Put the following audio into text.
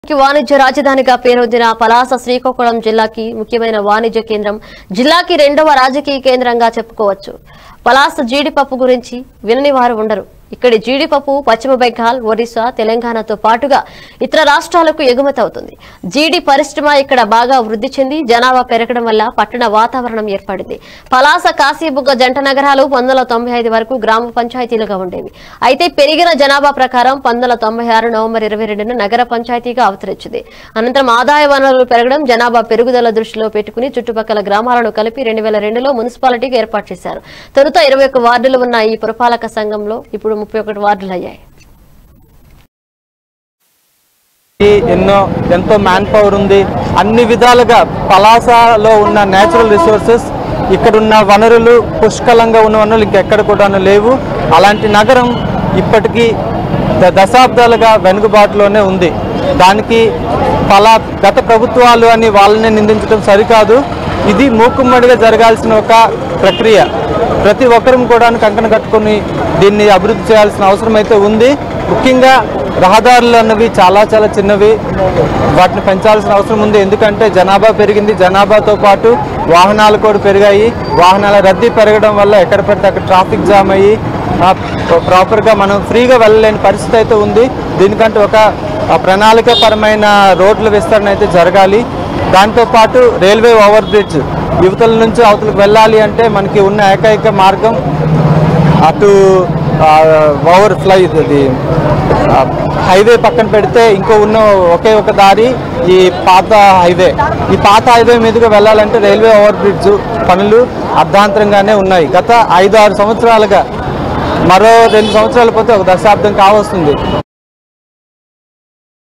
కి వాణిజ్య రాజధానిగా పేరొందిన పలాస శ్రీకాకుళం జిల్లాకి ముఖ్యమైన వాణిజ్య కేంద్రం జిల్లాకి రెండవ రాజకీయ కేంద్రంగా చెప్పుకోవచ్చు పలాస జీడిపప్పు గురించి వినని వారు ఉండరు ఇక్కడి జీడిపప్పు పశ్చిమ బెంగాల్ ఒరిస్సా తెలంగాణతో పాటుగా ఇతర రాష్ట్రాలకు ఎగుమతి అవుతుంది జీడి పరిశ్రమ ఇక్కడ బాగా వృద్ధి చెంది జనాభా పెరగడం వల్ల పట్టణ వాతావరణం ఏర్పడింది పలాస కాశీబుగ్గ జంట నగరాలు పంతొమ్మిది తొంభై ఐదు వరకు గ్రామ పంచాయతీలుగా ఉండేవి అయితే పెరిగిన జనాభా ప్రకారం పంతొమ్మిది తొంభై ఆరు నవంబర్ ఇరవై రెండున నగర పంచాయతీగా అవతరించింది అనంతరం ఆదాయ వనరులు పెరగడం జనాభా పెరుగుదల దృష్టిలో పెట్టుకుని చుట్టుపక్కల గ్రామాలను కలిపి రెండు వేల రెండులో మున్సిపాలిటీగా ఏర్పాటు చేశారు తొలుత ఇరవై ఒక్క వార్డులు ఉన్న ఈ పురపాలక సంఘంలో ఇప్పుడు ముప్పై ఒకటి వార్డులు అయ్యాయి ఈ ఎన్నో ఎంతో మ్యాన్ పవర్ ఉంది అన్ని విధాలుగా పలాసలో ఉన్న నేచురల్ రిసోర్సెస్ ఇక్కడున్న వనరులు పుష్కలంగా ఉన్న వనరులు ఇంకెక్కడ కూడా లేవు అలాంటి నగరం ఇప్పటికీ ద- దశాబ్దాలుగా వెనుకబాటులోనే ఉంది దానికి పలా గత ప్రభుత్వాలు అని వాళ్ళని నిందించడం సరికాదు ఇది మూకుమ్మడిగా జరగాల్సిన ఒక ప్రక్రియ ప్రతి ఒక్కరూ కూడా కంకణ కట్టుకొని దీన్ని అభివృద్ధి చేయాల్సిన అవసరం అయితే ఉంది ముఖ్యంగా రహదారులు అన్నవి చాలా చాలా చిన్నవి వాటిని పెంచాల్సిన అవసరం ఉంది ఎందుకంటే జనాభా పెరిగింది జనాభాతో పాటు వాహనాలు కూడా పెరిగాయి వాహనాల రద్దీ పెరగడం వల్ల ఎక్కడ పడితే అక్కడ ట్రాఫిక్ జామ్ అయ్యి ఆ, ప్రాపర్గా మనం ఫ్రీగా వెళ్ళలేని పరిస్థితి అయితే ఉంది దీనికంటే ఒక ఆ, ప్రణాళికాపరమైన రోడ్ల విస్తరణ అయితే జరగాలి దాంతోపాటు రైల్వే ఓవర్ బ్రిడ్జ్ యువతల నుంచి అవతలకు వెళ్ళాలి అంటే మనకి ఉన్న ఏకైక మార్గం అటు ఓవర్ ఫ్లై ఇది ఆ, హైవే పక్కన పెడితే ఇంకో ఉన్న ఒకే ఒక దారి ఈ పాత హైవే ఈ పాత హైవే మీదుగా వెళ్ళాలంటే రైల్వే ఓవర్ బ్రిడ్జ్ పనులు అర్ధాంతరంగానే ఉన్నాయి గత ఐదు ఆరు సంవత్సరాలుగా మరో రెండు సంవత్సరాలు పోతే ఒక దశాబ్దం కావస్తుంది